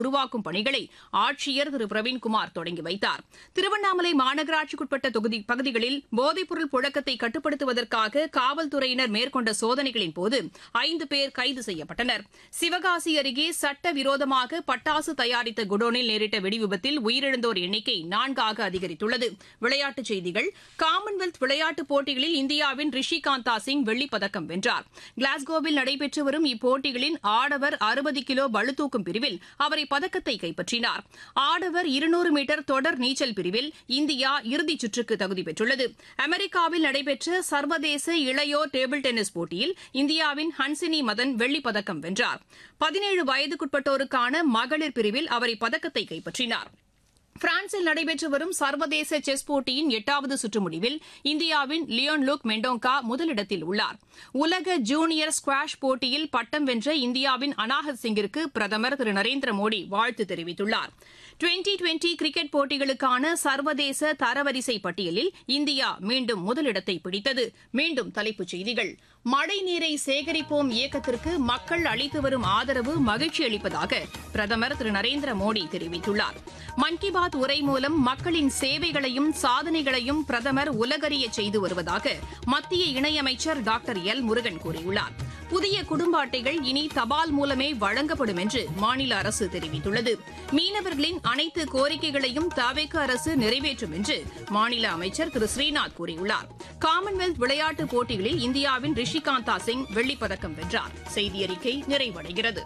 உருவாக்கும் பணிகளை ஆட்சியர் திரு பிரவீன்குமார் தொடங்கி வைத்தார் திருவண்ணாமலை மாநகராட்சிக்குட்பட்ட தொகுதி பகுதிகளில் போதைப்பொருள் புழக்கத்தை கட்டுப்படுத்துவதற்காக காவல்துறையினர் மேற்கொண்ட சோதனைகளின் போது ஐந்து பேர் கைது செய்யப்பட்டனர் சிவகாசி அருகே சட்டவிரோதமாக பட்டாசு தயாரித்த குடோனில் நேரிட்ட வெடிவிபத்தில் உயிரிழந்தோர் எண்ணிக்கை நான்காக அதிகரித்துள்ளது விளையாட்டுச் செய்திகள் காமன்வெல்த் விளையாட்டுப் போட்டிகளில் இந்தியாவின் ரிஷிகாந்தா சிங் வெள்ளிப் பதக்கம் வென்றார் கிளாஸ்கோவில் நடைபெற்று வரும் இப்போட்டிகளின் ஆடவர் அறுபது கிலோ பளுதூக்கும் பிரிவில் அவரை பதக்கத்தை கைப்பற்றினார் ஆடவர் இருநூறு மீட்டர் தொடர் நீச்சல் பிரிவில் இந்தியா இறுதிச் சுற்றுக்கு தகுதி பெற்றுள்ளது அமெரிக்காவில் நடைபெற்ற சர்வதேச இளையோர் டேபிள் டென்னிஸ் போட்டியில் இந்தியாவின் ஹன்சினி மதன் வெள்ளிப் பதக்கம் வென்றார் பதினேழு வயதுக்குட்பட்டோருக்கான மகளிர் பிரிவில் அவர் இப்பதக்கத்தை கைப்பற்றினார் பிரான்சில் நடைபெற்று வரும் சர்வதேச செஸ் போட்டியின் எட்டாவது சுற்று முடிவில் இந்தியாவின் லியோன் லுக் மெண்டோங்கா முதலிடத்தில் உள்ளார் உலக ஜூனியர் ஸ்குவாஷ் போட்டியில் பட்டம் வென்ற இந்தியாவின் அனாஹத் சிங்கிற்கு பிரதமர் திரு நரேந்திர மோடி வாழ்த்து தெரிவித்துள்ளார் டுவெண்டி டுவெண்டி கிரிக்கெட் போட்டிகளுக்கான சர்வதேச தரவரிசை பட்டியலில் இந்தியா மீண்டும் முதலிடத்தை பிடித்தது மீண்டும் தலைப்புச் செய்திகள் மழைநீரை சேகரிப்போம் இயக்கத்திற்கு மக்கள் அளித்து வரும் ஆதரவு மகிழ்ச்சி அளிப்பதாக பிரதமர் திரு நரேந்திர மோடி தெரிவித்துள்ளார் மன் கி பாத் உரை மூலம் மக்களின் சேவைகளையும் சாதனைகளையும் பிரதமர் உலகறிய செய்து வருவதாக மத்திய இணையமைச்சர் டாக்டர் எல் முருகன் கூறியுள்ளார் புதிய குடும்ப அட்டைகள் இனி தபால் மூலமே வழங்கப்படும் என்று மாநில அரசு தெரிவித்துள்ளது மீனவர்களின் அனைத்து கோரிக்கைகளையும் தவேக அரசு நிறைவேற்றும் என்று மாநில அமைச்சர் திரு ஸ்ரீநாத் கூறியுள்ளார் காமன்வெல்த் விளையாட்டுப் போட்டிகளில் இந்தியாவின் ரிஷிகாந்தா சிங் வெள்ளிப் பதக்கம் வென்றார் செய்தி அறிக்கை நிறைவடைகிறது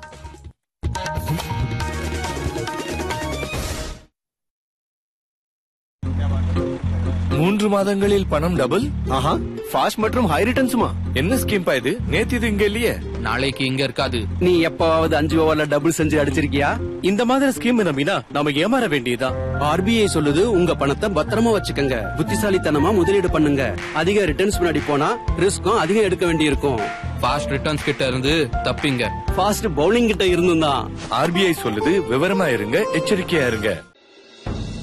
மூன்று மாதங்களில் பணம் டபுள் ஆஹா ஃபாஸ்ட் மற்றும் ஹை ரிட்டர்ன்ஸுமா என்ன ஸ்கீம் பா இது நேத்து இது இங்க இல்லையே நாளைக்கு இங்க இருக்காது நீ எப்பவாவது அஞ்சு ஓவர்ல டபுள் செஞ்சு அடிச்சிருக்கியா இந்த மாதிரி ஸ்கீம் நம்பினா நாம ஏமாற வேண்டியதா ஆர்பிஐ சொல்லுது உங்க பணத்தை பத்திரமா வச்சுக்கங்க புத்திசாலித்தனமா முதலீடு பண்ணுங்க அதிக ரிட்டர்ன்ஸ் முன்னாடி போனா ரிஸ்க்கும் அதிகம் எடுக்க வேண்டியிருக்கும் ஃபாஸ்ட் ரிட்டர்ன்ஸ் கிட்ட இருந்து தப்பிங்க ஃபாஸ்ட் பவுலிங் கிட்ட இருந்தும் தான் ஆர்பிஐ சொல்லுது விவரமா இருங்க எச்சரிக்கையா இருங்க